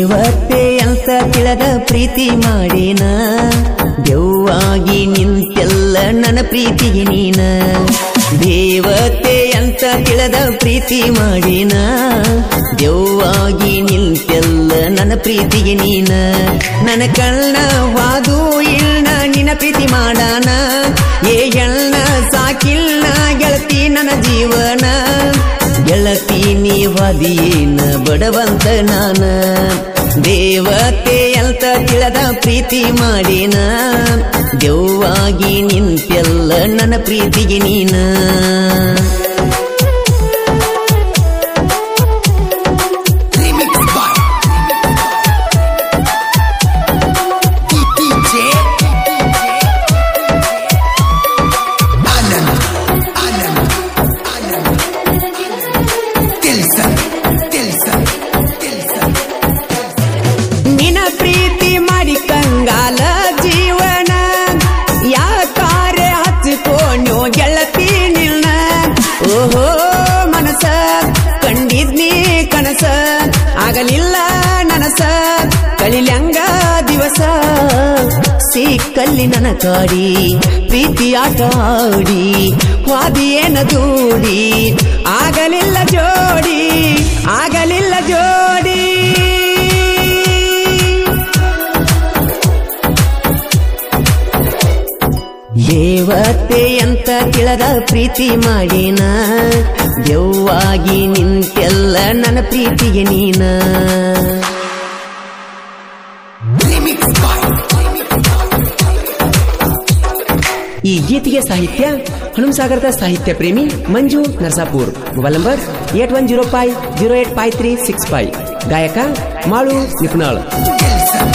ದೇವತೆ ಅಂತ ತಿಳಿದ ಪ್ರೀತಿ ಮಾಡಿನ ದೆವ್ವಾಗಿ ನಿಂತೆಲ್ಲ ನನ್ನ ಪ್ರೀತಿಗೆ ನೀನ ದೇವತೆ ಅಂತ ತಿಳಿದ ಪ್ರೀತಿ ಮಾಡಿನ ದೆವ್ವಾಗಿ ನಿಂತೆಲ್ಲ ನನ್ನ ಪ್ರೀತಿಗೆ ನೀನ ನನ್ನ ಕಳ್ಳ ವಾದು ಇಳ್ನ ನಿನ್ನ ಪ್ರೀತಿ ಮಾಡಾನ ಏ ಎಳ್ನ ಸಾಕಿಲ್ಲ ಗೆಳತಿ ನನ್ನ ಜೀವನ ಗೆಳತಿ ನೀವದಿಯೇನ ಬಡವಂತ ನಾನ ದೇವತೆ ಅಂತ ತಿಳಿದ ಪ್ರೀತಿ ಮಾಡಿನ ದೆವ್ವಾಗಿ ನಿಂತೆಲ್ಲ ನನ್ನ ಪ್ರೀತಿಗೆ ನೀನ Remix by DJ Anand Anand Anand Tilson Tilson Tilson ನಿನ ಪ್ರೀತಿ ಮಾಡಿ ಕಂಗಾಲ ಜೀವನ ಯಾಕಾರೆ ಹಚ್ಚಿಕೊಂಡ್ಯೋ ಗೆಳತಿ ನಿನ್ನ ಓಹೋ ಮನಸ ಕಂಡಿದ್ನಿ ಕನಸ ಆಗಲಿಲ್ಲ ನನಸ ಕಳಿಲ್ಯಂಗ ದಿವಸ ಸಿಕ್ಕಲ್ಲಿ ನನ್ನ ಕಾಡಿ ಪ್ರೀತಿ ಆಟ ಆಡಿ ವಾದಿಯೇನ ದೂಡಿ ಆಗಲಿಲ್ಲ ಜೋಡಿ ಆಗಲಿಲ್ಲ ಜೋಡಿ ದೇವತೆ ಅಂತ ತಿಳಿದ ಪ್ರೀತಿ ಮಾಡಿನ ದೆವ್ವಾಗಿ ನಿಂತೆಲ್ಲ ನನ್ನ ಪ್ರೀತಿಗೆ ನೀನ Remix by ಈ ಗೀತೆಗೆ ಸಾಹಿತ್ಯ ಹನುಮಸಾಗರದ ಸಾಹಿತ್ಯ ಪ್ರೇಮಿ Manju Narsapur mobile number eight one zero five zero eight five three six five ಗಾಯಕ ಮಾಳು ನಿಪುಣಾಳ್ Tilson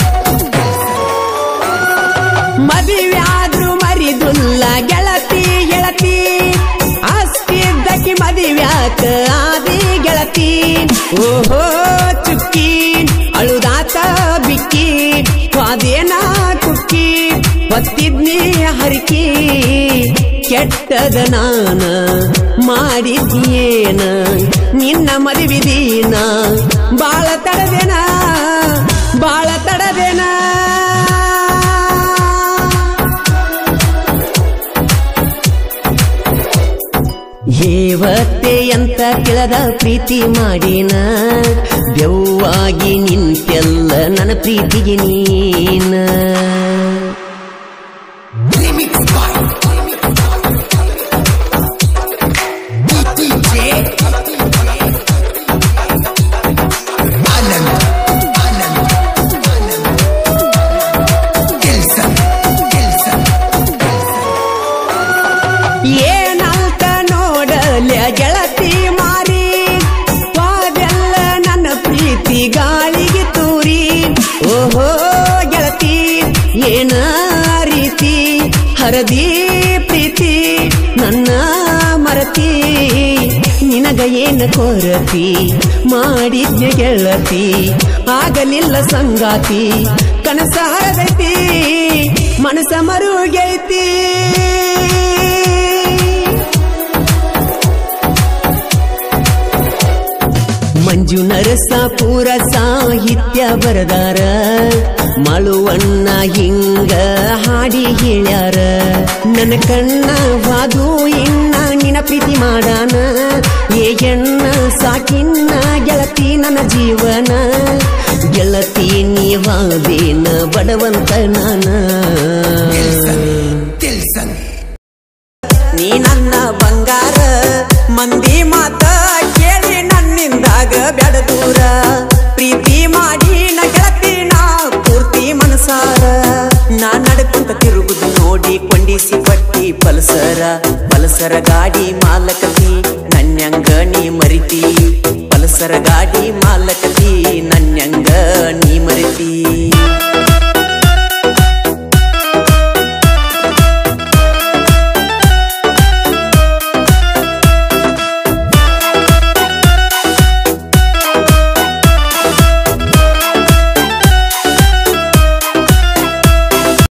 ಮದುವ್ಯಾದ್ರು ಮರಿದುಲ್ಲ ಗೆಳತಿ ಗೆಳತಿ ಅಷ್ಟಿದ್ದಕ್ಕೆ ಮದುವ್ಯಾಕ ಆದಿ ಗೆಳತಿ ಓಹೋ ಚುಕ್ಕಿ ಅಳುದಾತ ಬಿಕ್ಕಿ ಸ್ವಾದೇನ ಕುಕ್ಕಿ ಒತ್ತಿದ್ನಿ ಹರಿಕಿ ಕೆಟ್ಟದ ನಾನ ಮಾಡಿದ್ಯೇನ ನಿನ್ನ ಮದುವಿದೀನ ಬಾಳ ತಡದೇನ ಬಾಳ ತಡದೇನ ಏವತ್ತೆ ಅಂತ ತಿಳಿದ ಪ್ರೀತಿ ಮಾಡಿನ ದೆವ್ವಾಗಿ ನಿಂತೆಲ್ಲ ನನ್ನ ಪ್ರೀತಿಗೆ ನೀನ Remix by DJ Anand Anand Anand Tilson Tilson ಏನಂತ ನೋಡಲ ಗೆಳತಿ ಮಾರಿ ವಾದೆಲ್ಲ ನನ್ನ ಪ್ರೀತಿ ಗಾಳಿಗೆ ತೂರಿ ಓಹೋ ಗೆಳತಿ ಏನ ರೀತಿ ಹರದಿ ಪ್ರೀತಿ ನನ್ನ ಮರತಿ ನಿನಗ ಏನ ಕೊರತಿ ಮಾಡಿದ್ಯ ಗೆಳತಿ ಆಗಲಿಲ್ಲ ಸಂಗಾತಿ ಕನಸ ಹರದೈತಿ ಮನಸ ಮರುಗೈತಿ ಮಂಜು ನರಸಾಪುರ ಸಾಹಿತ್ಯ ಬರದಾರ ಮಳುವಣ್ಣ ಹಿಂಗ ಹಾಡಿ ಹೇಳ್ಯಾರ ನನ್ನ ಕಣ್ಣ ವಾದು ಇನ್ನ ನಿನ ಪ್ರೀತಿ ಮಾಡಾನ ಏ ಎಣ್ಣ ಸಾಕಿನ್ನ ಗೆಳತಿ ನನ್ನ ಜೀವನ ಗೆಳತಿ ನೀವಾದೇನ ಬಡವಂತ ನಾನ Tilson ನೀ ನನ್ನ ಬಂಗಾರ ಮಂದಿ ಮಾತ ಕೇಳಿ ನನ್ನಿಂದಾಗ ಬ್ಯಾಡ ದೂರ ಪ್ರೀತಿ ಮಾಡಿ ನ ಗೆಳತಿ ನಾ ಪೂರ್ತಿ ಮನಸಾರ ನಾ ನಡ್ಕೊಂತ ತಿರುಗುದು ನೋಡಿ ಕೊಂಡಿಸಿ ಪಟ್ಟಿ ಪಲ್ಸರ ಪಲ್ಸರ ಗಾಡಿ ಮಾಲಕತಿ ನನ್ಯಂಗ ನೀ ಮರಿತಿ ಪಲ್ಸರ ಗಾಡಿ ಮಾಲಕತಿ ನನ್ಯಂಗ ನೀ ಮರಿತಿ